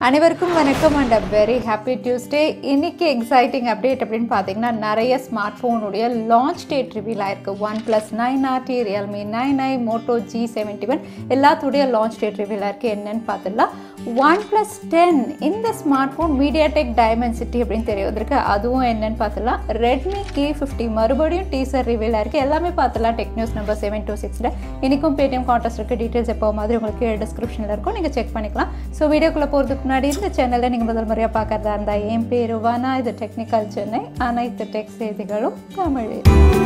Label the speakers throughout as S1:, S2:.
S1: அனைவருக்கும் வணக்கம் and a very happy Tuesday இன்னைக்கு எக்ஸைட்டிங் அப்டேட் அப்படின்னு பார்த்தீங்கன்னா நிறைய ஸ்மார்ட் ஃபோனுடைய லான்ச் டேட் ரிவீல் ஆயிருக்கு one plus nine RT Realme nine i Moto G seventy one எல்லாத்துடைய லான்ச் டேட் ரிவீல் ஆயிருக்கு என்னன்னு பார்த்துடலாம் ஒன் ப்ளஸ் டென் இந்த smart phone MediaTek Dimensity அப்படின்னு தெரிய வந்திருக்கு அதுவும் என்னன்னு பார்த்துலாம் ரெட்மி கே ஃபிஃப்டி மறுபடியும் டீசர் ரிவீல் ஆயிருக்கு எல்லாமே பார்த்துலாம் tech news number seven two சிக்ஸில் இன்றைக்கும் பேடிஎம் கான்டெஸ்ட் இருக்குது டீட்டெயில்ஸ் எப்போ மாதிரி உங்களுக்கு டிஸ்கிரிப்ஷனில் இருக்கும் நீங்கள் செக் பண்ணிக்கலாம் ஸோ வீடியோக்குள்ளே போகிறதுக்கு முன்னாடி இந்த சேனலில் நீங்கள் முதல் முறையாக பார்க்குறதா இருந்தால் என் பேர் வானா இது டெக்னிக்கல் சென்னை அனைத்து டெக் செய்திகளும் தமிழில்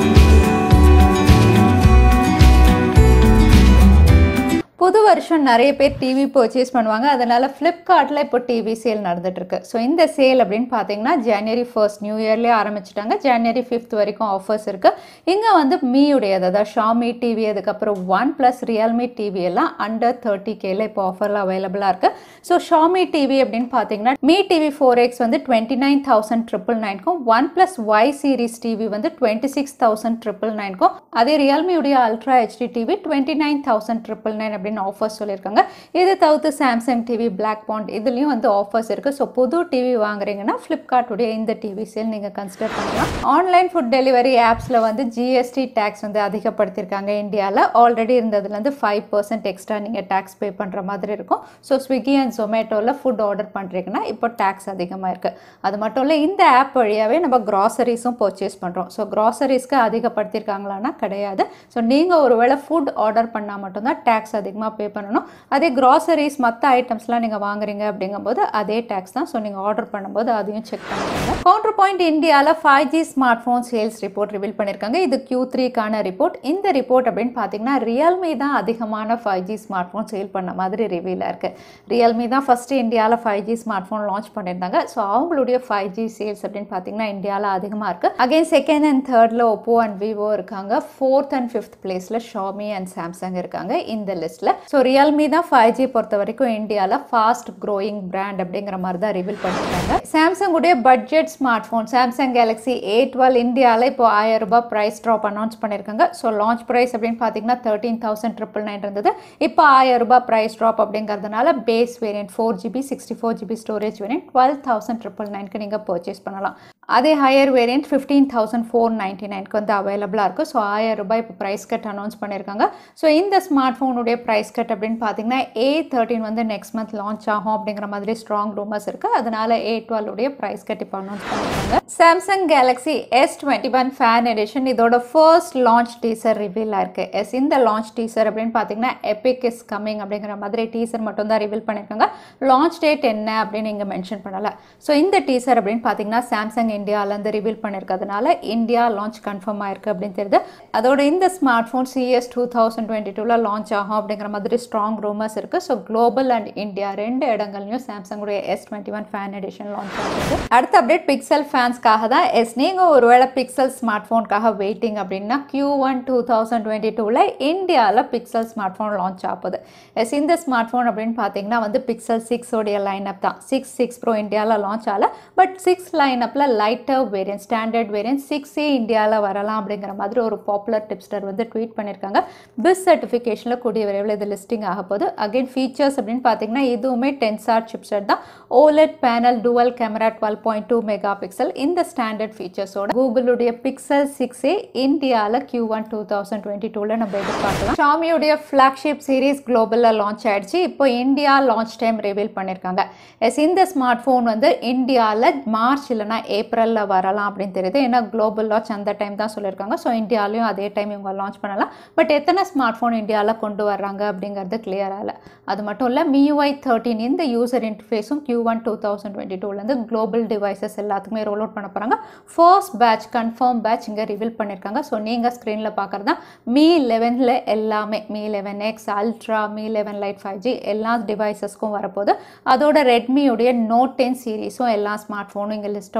S1: புது வருஷம் நிறைய பேர் டிவி பர்ச்சேஸ் பண்ணுவாங்க அதனால் ஃப்ளிப்கார்ட்டில் இப்போ டிவி சேல் நடந்துட்டுருக்கு ஸோ இந்த சேல் அப்படின்னு பார்த்தீங்கன்னா ஜனவரி ஃபர்ஸ்ட் நியூ இயர்லேயே ஆரம்பிச்சிட்டாங்க ஜனவரி ஃபிஃப்த் வரைக்கும் ஆஃபர்ஸ் இருக்குது இங்கே வந்து மீயுடையது அதாவது ஷாமி டிவி அதுக்கப்புறம் ஒன் ப்ளஸ் ரியல்மி டிவி எல்லாம் அண்டர் தேர்ட்டி கேல இப்போ ஆஃபரில் அவைலபிளாக இருக்குது ஸோ ஷாமி டிவி அப்படின்னு பார்த்தீங்கன்னா மீ டிவி ஃபோர் எக்ஸ் வந்து டுவெண்ட்டி நைன் தௌசண்ட் ட்ரிபிள் நைன்க்கும் one plus Y series TV வந்து டுவெண்ட்டி சிக்ஸ் தௌசண்ட் ட்ரிபிள் நைன்க்கும் அதே ரியல்மியுடைய ultra HD TV twenty nine thousand triple nine அப்படின்னு ஆஃபர்ஸ் சொல்லியிருக்காங்க இது தவிர்த்து சாம்சங் டிவி பிளாக் பாண்ட் இதுலேயும் வந்து ஆஃபர்ஸ் இருக்குது ஸோ புது டிவி வாங்குறீங்கன்னா ஃப்ளிப்கார்ட்டுடைய இந்த டிவி சேல் நீங்கள் கன்சிடர் பண்ணலாம் ஆன்லைன் ஃபுட் டெலிவரி ஆப்ஸில் வந்து ஜிஎஸ்டி டேக்ஸ் வந்து அதிகப்படுத்தியிருக்காங்க இந்தியாவில் ஆல்ரெடி இருந்ததுலேருந்து ஃபைவ் பர்சன்ட் எக்ஸ்ட்ரா நீங்கள் டேக்ஸ் பே பண்ணுற மாதிரி இருக்கும் ஸோ ஸ்விக்கி அண்ட் ஜொமேட்டோவில் ஃபுட் ஆர்டர் பண்ணுறீங்கன்னா இப்போ டேக்ஸ் அதிகமாக இருக்குது அது மட்டும் இல்லை இந்த ஆப் வழியாகவே நம்ம க்ராசரிஸும் பர்ச்சேஸ் பண்ணுறோம் ஸோ க்ராசரிஸ்க்கு அதிகப்படுத்தியிருக்காங்களான்னா கிடையாது ஸோ நீங்கள் ஒருவேளை ஃபுட் ஆர்டர் பண்ணால் மட்டும்தான் டேக்ஸ் அதிகமாக பே பண்ணணும் அதே க்ராசரிஸ் மற்ற ஐட்டம்ஸ்லாம் நீங்கள் வாங்குறீங்க அப்படிங்கும்போது அதே டேக்ஸ் தான் ஸோ நீங்கள் ஆர்டர் பண்ணும்போது அதையும் செக் பண்ணிக்கோங்க கவுண்டர் பாயிண்ட் இந்தியாவில் five G smart phone sales report reveal பண்ணியிருக்காங்க இது கியூ த்ரீக்கான ரிப்போர்ட் இந்த ரிப்போர்ட் அப்படின்னு பார்த்தீங்கன்னா ரியல்மி தான் அதிகமான five G smart phone sale பண்ண மாதிரி ரிவீலாக இருக்குது ரியல்மி தான் ஃபஸ்ட்டு இந்தியாவில் five G smart phone launch பண்ணியிருந்தாங்க ஸோ அவங்களுடைய ஃபைவ் ஜி சேல்ஸ் அப்படின்னு பார்த்தீங்கன்னா இந்தியாவில் அதிகமாக இருக்குது அகைன் செகண்ட் அண்ட் தேர்டில் ஒப்போ அண்ட் விவோ இருக்காங்க ஃபோர்த் அண்ட் ஃபிஃப்த் பிளேஸில் ஷாமி அண்ட் சாம்சங் இருக்காங்க இந்த லிஸ்ட்டில் ஸோ ரியல்மி தான் ஃபைவ் ஜி பொறுத்த வரைக்கும் இந்தியாவில் ஃபாஸ்ட் க்ரோயிங் பிராண்ட் அப்படிங்கிற மாதிரி தான் ரிவீல் பண்ணியிருக்காங்க சாம்சங் உடைய budget smart phone Samsung Galaxy A twelve இந்தியாவில் இப்போ ஆயிரம் ரூபாய் ப்ரைஸ் ட்ராப் அனௌன்ஸ் பண்ணியிருக்காங்க ஸோ லான்ச் ப்ரைஸ் அப்படின்னு பார்த்தீங்கன்னா தேர்ட்டீன் தௌசண்ட் ட்ரிபிள் நைன் இருந்தது இப்போ ஆயிரம் ரூபாய் ப்ரைஸ் ட்ராப் அப்படிங்கிறதுனால base variant four GB sixty four GB storage variant twelve thousand triple நைனுக்கு நீங்கள் பர்ச்சேஸ் பண்ணலாம் அதே higher variant fifteen thousand four ninety நைனுக்கு வந்து அவைலபிளாக இருக்குது ஸோ ஆயிரம் ரூபாய் இப்போ ப்ரைஸ் கட் அனௌன்ஸ் பண்ணியிருக்காங்க ஸோ இந்த ஸ்மார்ட் ஃபோனுடைய ப்ரைஸ் கட் அப்படின்னு பார்த்தீங்கன்னா ஏ தேர்ட்டின் வந்து நெக்ஸ்ட் மந்த் லான்ச் ஆகும் அப்படிங்கிற மாதிரி ஸ்ட்ராங் ரூமர்ஸ் இருக்குது அதனால ஏ டுவெல் உடைய ப்ரைஸ் கட் இப்போ அனௌன்ஸ் பண்ணியிருக்காங்க Samsung Galaxy S twenty one fan edition இதோட ஃபர்ஸ்ட் லான்ச் டீசர் ரிவீல் ஆயிருக்கு எஸ் இந்த லான்ச் டீசர் அப்படின்னு பார்த்தீங்கன்னா எபிக் இஸ் கம்மிங் அப்படிங்கிற மாதிரி டீசர் மட்டும் தான் ரிவீல் பண்ணியிருக்காங்க லான்ச் டேட் என்ன அப்படின்னு இங்கே மென்ஷன் பண்ணலை ஸோ இந்த டீசர் அப்படின்னு பார்த்தீங்கன்னா சாம்சங் இந்தியாவிலேருந்து ரிவீல் பண்ணியிருக்கிறதுனால இந்தியா லான்ச் கன்ஃபார்ம் ஆயிருக்கு அப்படின்னு தெரியுது அதோட இந்த smart phone CES two thousand twenty டூவில் லான்ச் ஆகும் அப்படிங்கிற மாதிரி ஸ்ட்ராங் ரூமர்ஸ் இருக்குது ஸோ குளோபல் அண்ட் இந்தியா ரெண்டு இடங்கள்லையும் சாம்சங்குடைய S twenty one fan edition launch ஆகுது அடுத்த அப்டேட் பிக்சல் ஃபேன்ஸ்க்காக தான் எஸ் நீங்கள் ஒருவேளை பிக்சல் ஸ்மார்ட் ஃபோனுக்காக வெயிட்டிங் அப்படின்னா Q one two thousand twenty டூவில் இந்தியாவில் பிக்சல் ஸ்மார்ட் ஃபோன் லான்ச் ஆகுது எஸ் இந்த ஸ்மார்ட் ஃபோன் அப்படின்னு பார்த்தீங்கன்னா வந்து பிக்சல் சிக்ஸோடைய லைனப் தான் சிக்ஸ் சிக்ஸ் ப்ரோ இந்தியாவில் லான்ச் ஆகல பட் சிக்ஸ் லைனப்பில் lighter variant standard variant six A இந்தியாவில் வரலாம் அப்படிங்கிற மாதிரி ஒரு பாப்புலர் டிப்ஸ்டர் வந்து ட்வீட் பண்ணியிருக்காங்க பிஸ் சர்டிஃபிகேஷனில் கூடிய விரைவில் இது லிஸ்டிங் ஆக போகுது அகைன் ஃபீச்சர்ஸ் அப்படின்னு பார்த்தீங்கன்னா இதுவுமே டென்சார் சிப்செட் தான் OLED panel dual camera twelve point two mega pixel இந்த ஸ்டாண்டர்ட் ஃபீச்சர்ஸோட கூகுளுடைய பிக்சல் சிக்ஸ் ஏ இந்தியாவில் Q one two thousand twenty டூவில் நம்ம எதிர்பார்க்கலாம் ஷாமியுடைய ஃப்ளாக்ஷிப் சீரீஸ் குளோபலில் லான்ச் ஆயிடுச்சு இப்போ இந்தியா லான்ச் டைம் ரிவீல் பண்ணியிருக்காங்க எஸ் இந்த ஸ்மார்ட் ஃபோன் வந்து இந்தியாவில் மார்ச் இல்லைனா ஏப்ரலில் வரலாம் அப்படின்னு தெரியுது ஏன்னா குளோபல் லான்ச் அந்த டைம் தான் சொல்லியிருக்காங்க ஸோ இந்தியாலையும் அதே டைம் இவங்க லான்ச் பண்ணலாம் பட் எத்தனை ஸ்மார்ட் ஃபோன் இந்தியாவில் கொண்டு வர்றாங்க அப்படிங்கிறது கிளியராக இல்லை அது மட்டும் இல்லை மியூஐ தேர்ட்டின் இந்த யூசர் இன்டர்ஃபேஸும் Q one two thousand twenty டூலேருந்து குளோபல் டிவைசஸ் எல்லாத்துக்குமே ரோல் அவுட் பண்ண போகிறாங்க ஃபர்ஸ்ட் பேட்ச் கன்ஃபார்ம் பேட்ச் இங்கே ரிவீல் பண்ணியிருக்காங்க ஸோ நீங்கள் ஸ்க்ரீனில் பார்க்குறது தான் மீ லெவனில் எல்லாமே Mi eleven X ultra Mi eleven lite five G எல்லா டிவைசஸ்க்கும் வரப்போகுது அதோட ரெட்மியுடைய நோட் டென் சீரீஸும் எல்லா ஸ்மார்ட் ஃபோனும் இங்கே லிஸ்ட் அவுட் ஆயிருக்கு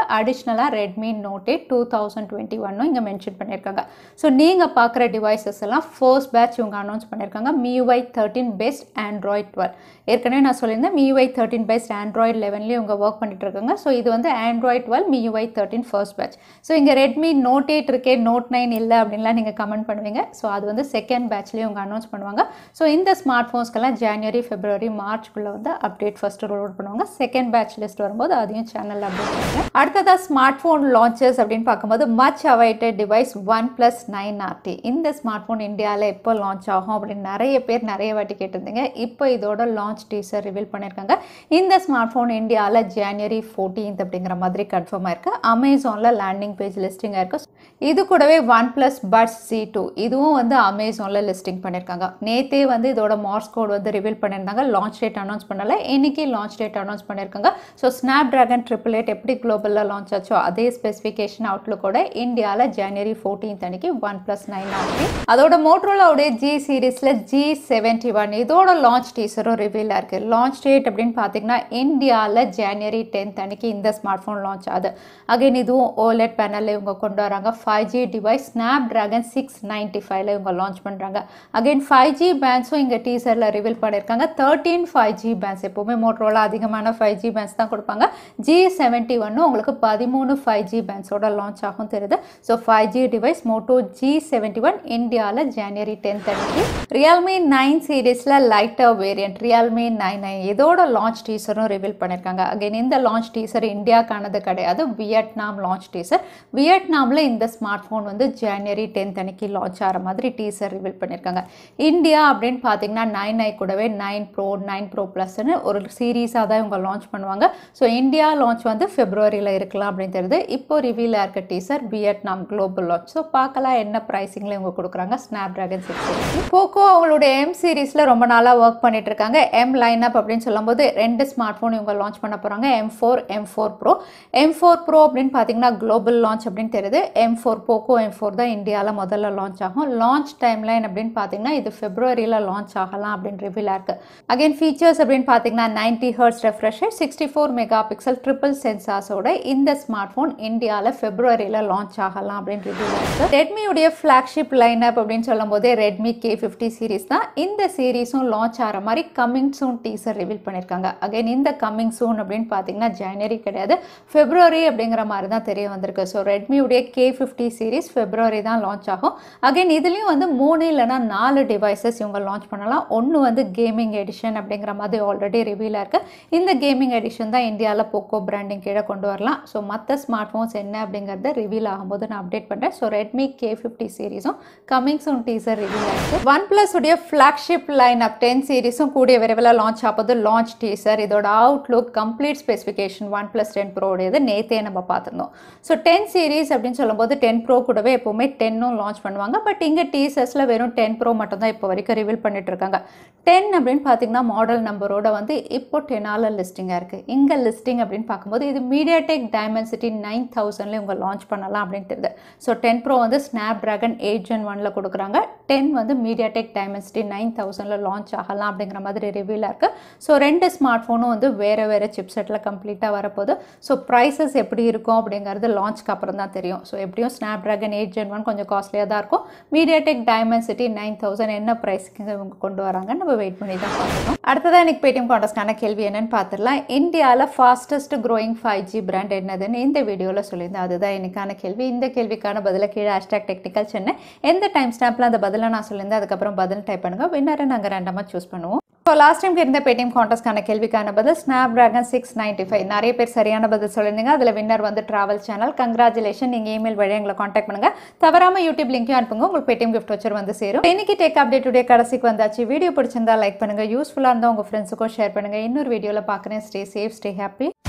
S1: அடிஷ்னலாக Redmi Note eight two thousand twenty ஒன்னும் இங்கே மென்ஷன் பண்ணியிருக்காங்க ஸோ நீங்கள் பார்க்குற டிவைசஸ் எல்லாம் ஃபர்ஸ்ட் பேட்ச் இவங்க அனௌன்ஸ் பண்ணியிருக்காங்க MIUI thirteen based Android twelve ஏற்கனவே நான் சொல்லியிருந்தேன் MIUI தேர்ட்டின் பெஸ்ட் ஆண்ட்ராய்ட் லெவன்லேயும் இவங்க ஒர்க் பண்ணிட்டு இருக்காங்க ஸோ இது வந்து Android twelve MIUI thirteen first batch so இங்கே ரெட்மி நோட் எயிட் இருக்கே நோட் நைன் இல்லை அப்படின்லாம் நீங்கள் கமெண்ட் பண்ணுவீங்க ஸோ அது வந்து செகண்ட் பேட்ச்லேயும் இவங்க அனௌன்ஸ் பண்ணுவாங்க ஸோ இந்த ஸ்மார்ட் ஃபோன்ஸ்க்கெல்லாம் ஜனவரி பிப்ரவரி மார்ச்க்குள்ளே வந்து அப்டேட் ஃபஸ்ட்டு ரோல் பண்ணுவாங்க செகண்ட் பேட்ச் லிஸ்ட் வரும்போது அதையும் சேனலில் அப்டேட் பண்ணுறேன் அடுத்ததாக ஸ்மார்ட் ஃபோன் லான்ச்சஸ் அப்படின்னு பார்க்கும்போது much awaited device one plus nine RT இந்த ஸ்மார்ட் ஃபோன் இந்தியாவில் எப்போ லான்ச் ஆகும் அப்படின்னு நிறைய பேர் நிறைய வாட்டி கேட்டிருந்தீங்க இப்போ இதோட லான்ச் டீசர் ரிவீல் பண்ணியிருக்காங்க இந்த ஸ்மார்ட் ஃபோன் இந்தியாவில் ஜனவரி ஃபோர்டீன்த் அப்படிங்கிற மாதிரி கன்ஃபார்ம் ஆயிருக்கு அமேசானில் லேண்டிங் பேஜ் லிஸ்டிங் ஆயிருக்கு இது கூடவே one plus buds C two இதுவும் வந்து அமேசானில் லிஸ்டிங் பண்ணியிருக்காங்க நேத்தே வந்து இதோட மார்ஸ் கோட் வந்து ரிவீல் பண்ணியிருந்தாங்க லான்ச் டேட் அனௌன்ஸ் பண்ணல இன்னைக்கு லான்ச் டேட் அனௌன்ஸ் பண்ணியிருக்காங்க so Snapdragon triple eight எப்படி குளோபலில் லான்ச் ஆச்சோ அதே ஸ்பெசிஃபிகேஷன் அவுட்லுக்கோட இந்தியாவில் ஜனவரி ஃபோர்டீன்த் அன்னைக்கு ஒன் ப்ளஸ் நைன் ஆச்சு அதோட மோட்ரோலாவுடைய ஜி சீரீஸில் ஜி செவன்ட்டி ஒன் இதோட லான்ச் டீசரும் ரிவீல் ஆயிருக்கு லான்ச் டேட் அப்படின்னு பார்த்தீங்கன்னா இந்தியாவில் ஜனவரி டென்த் அன்னைக்கு இந்த ஸ்மார்ட் ஃபோன் லான்ச் ஆகுது அகைன் இதுவும் ஓலெட் பேனலில் இவங்க கொண்டு வராங்க five G device Snapdragon six ninety ஃபைவ்ல இவங்க லான்ச் பண்ணுறாங்க அகைன் ஃபைவ் ஜி பேண்ட்ஸும் இங்கே டீசரில் ரிவீல் பண்ணியிருக்காங்க தேர்ட்டீன் ஃபைவ் ஜி பேண்ட்ஸ் எப்போவுமே மோட்ரோல அதிகமான ஃபைவ் ஜி பேண்ட்ஸ் தான் கொடுப்பாங்க ஜி செவன்ட்டி ஒன்னு உங்களுக்கு பதிமூணு ஃபைவ் ஜி பேண்ட்ஸோட லான்ச் ஆகும் தெரியுது so five G device Moto G seventy one இந்தியாவில் ஜனவரி டென்த் அன்னைக்கு ரியல்மி நைன் சீரீஸில் lighter variant Realme nine nine இதோட லான்ச் டீசரும் ரிவீல் பண்ணியிருக்காங்க அகைன் இந்த லான்ச் டீசர் இந்தியாக்கானது கிடையாது வியட்நாம் லான்ச் டீசர் வியட்நாமில் இந்த ஸ்மார்ட் ஃபோன் வந்து ஜனவரி டென்த் அன்னைக்கு லான்ச் ஆகிற மாதிரி டீசர் ரிவீல் பண்ணியிருக்காங்க இந்தியா அப்படின்னு பார்த்தீங்கன்னா நைன் ஐ கூடவே நைன் ப்ரோ நைன் ப்ரோ ப்ளஸ்னு ஒரு சீரீஸாக தான் இவங்க லான்ச் பண்ணுவாங்க ஸோ இந்தியா லான்ச் வந்து பிப்ரவரியில் இருக்கலாம் அப்படின்னு தெரியுது இப்போ ரிவீல் இருக்க teaser Vietnam global launch so பார்க்கலாம் என்ன ப்ரைஸிங்கில் இவங்க கொடுக்குறாங்க ஸ்னாப் ட்ராகன் சிக்ஸ் போக்கோ அவங்களோட எம் சீரீஸில் ரொம்ப நாளாக ஒர்க் பண்ணிட்டு இருக்காங்க எம் லைன் அப் அப்படின்னு சொல்லும்போது ரெண்டு ஸ்மார்ட் ஃபோன் இவங்க லான்ச் பண்ண போகிறாங்க M four M four pro M four pro அப்படின்னு பார்த்தீங்கன்னா குளோபல் லான்ச் அப்படின்னு தெரியுது M four Poco M four தான் இந்தியாவில் முதல்ல லான்ச் ஆகும் லான்ச் டைம் லைன் அப்படின்னு பார்த்தீங்கன்னா இது பிப்ரவரியில் லான்ச் ஆகலாம் அப்படின்னு ரிவீல் இருக்கு அகைன் ஃபீச்சர்ஸ் அப்படின்னு பார்த்தீங்கன்னா ninety hertz refresher sixty four mega pixel triple சென்சார்ஸோட இந்த ஸ்மார்ட் ஃபோன் இந்தியாவில் பிப்ரவரியில் லான்ச் ஆகலாம் அப்படின்னு ரிவீல் இருக்கு ரெட்மியுடைய ஃப்ளாக்ஷிப் லைன் அப் அப்படின்னு சொல்லும் போதே ரெட்மி கே ஃபிஃப்டி சீரிஸ் தான் இந்த சீரீஸும் லான்ச் ஆகிற மாதிரி கம்மிங் சூன் டீசர் ரிவீல் பண்ணியிருக்காங்க அகைன் இந்த கம்மிங் சூன் அப்படின்னு பார்த்தீங்கன்னா ஜனவரி கிடையாது பிப்ரவரி அப்படிங்கிற மாதிரி தான் தெரிய வந்திருக்கு ஸோ ரெட்மியுடைய கே ஃபிஃப்டி சீரிஸ் பிப்ரவரி தான் லான்ச் ஆகும் அகைன் இதுலேயும் வந்து மூணு இல்லைனா நாலு டிவைசஸ் இவங்க லான்ச் பண்ணலாம் ஒன்று வந்து கேமிங் எடிஷன் அப்படிங்கிற மாதிரி ஆல்ரெடி ரிவீலாக இருக்குது இந்த கேமிங் எடிஷன் தான் இந்தியாவில் போக்கோ பிராண்டிங் கீழே கொண்டு வரலாம் ஸோ மற்ற ஸ்மார்ட் ஃபோன்ஸ் என்ன அப்படிங்கிறத ரிவீல் ஆகும்போது நான் அப்டேட் பண்ணுறேன் ஸோ ரெட்மி கே ஃபிஃப்டி சீரிஸும் கமிங் சூன் டீசர் ரிவீல் ஆயிருக்கு ஒன் ப்ளஸ் உடைய ஃப்ளாக்ஷிப் லைன் அப் டென் சீரிஸும் கூடிய விரைவில் லான்ச் ஆகுது லான்ச் டீசர் இதோட outlook complete specification one plus ten ப்ரோடையது நேத்தே நம்ம பார்த்துருந்தோம் ஸோ டென் சீரிஸ் அப்படின்னு சொல்லும்போது டென் ப்ரோ கூடவே எப்போவுமே டென்னும் லான்ச் பண்ணுவாங்க பட் இங்கே டீசர்ஸில் வெறும் டென் ப்ரோ மட்டும் தான் இப்போ வரைக்கும் ரிவீல் பண்ணிட்டு இருக்காங்க டென் அப்படின்னு பார்த்தீங்கன்னா மாடல் நம்பரோட வந்து இப்போ டென்னால் லிஸ்டிங்காக இருக்குது இங்கே லிஸ்டிங் அப்படின்னு பார்க்கும்போது இது மீடியா டெக் டைமென்சிட்டி நைன் தௌசண்ட்ல இவங்க லான்ச் பண்ணலாம் அப்படின்னு தெரியுது ஸோ டென் ப்ரோ வந்து ஸ்னாப் ட்ராகன் எயிட் ஜென் ஒனில் கொடுக்குறாங்க டென் வந்து மீடியா டெக் டைமென்சிட்டி நைன் தௌசண்டில் லான்ச் ஆகலாம் அப்படிங்கிற மாதிரி ரிவ்யூவில் இருக்குது ஸோ ரெண்டு ஸ்மார்ட் ஃபோனும் வந்து வேறு வேறு சிப் செட்டில் கம்ப்ளீட்டாக வரப்போகுது ஸோ ப்ரைஸஸ் எப்படி இருக்கும் அப்படிங்கிறது லான்ச்க்கு அப்புறம் தான் தெரியும் ஸோ எப்படியும் Snapdragon eight gen one கொஞ்சம் காஸ்ட்லியாக தான் இருக்கும் MediaTek Dimensity nine thousand என்ன ப்ரைஸ்க்கு இவங்க கொண்டு வராங்கன்னு நம்ம வெயிட் பண்ணி தான் பார்க்கணும் அடுத்ததான் எனக்கு பேடிஎம் காண்டஸ்டான கேள்வி என்னன்னு பார்த்துடலாம் இந்தியாவில் fastest growing five G brand என்னதுன்னு இந்த வீடியோவில் சொல்லியிருந்தேன் அதுதான் எனக்கான கேள்வி இந்த கேள்விக்கான பதிலை கீழே ஹேஷ்டாக் டெக்னிக்கல் சென்னை எந்த டைம் ஸ்டாம்பில் அந்த பதிலை நான் சொல்லியிருந்தேன் அதுக்கப்புறம் பதில் டைப் பண்ணுங்க வின்னரை நாங்கள் ரெண்டமாக சூஸ் பண்ணுவோம் ஸோ லாஸ்ட் டைம் இருந்த பேடிஎம் காண்டஸ்ட்கான கேள்விக்கான பதில் Snapdragon six ninety five நிறைய பேர் சரியான பதில் சொல்லியிருந்தீங்க அதில் வின்னர் வந்து ட்ராவல் சேனல் கங்க்ராச்சுலேஷன் நீங்கள் இமெயில் வழி எங்களை காண்டாக்ட் பண்ணுங்க தவறாமல் யூடியூப் லிங்க்கையும் அனுப்புங்க உங்களுக்கு பேடிஎம் கிஃப்ட் வச்சர் வந்து சேரும் இன்னைக்கு டேக் அப்டேட் உடைய கடைசிக்கு வந்தாச்சு வீடியோ பிடிச்சிருந்தா லைக் பண்ணுங்க யூஸ்ஃபுல்லாக இருந்தால் உங்கள் ஃப்ரெண்ட்ஸுக்கும் ஷேர் பண்ணுங்க இன்னொரு வீடியோவில் பார்க்குறேன் ஸ்டே சேஃப் ஸ்டே ஹாப்பி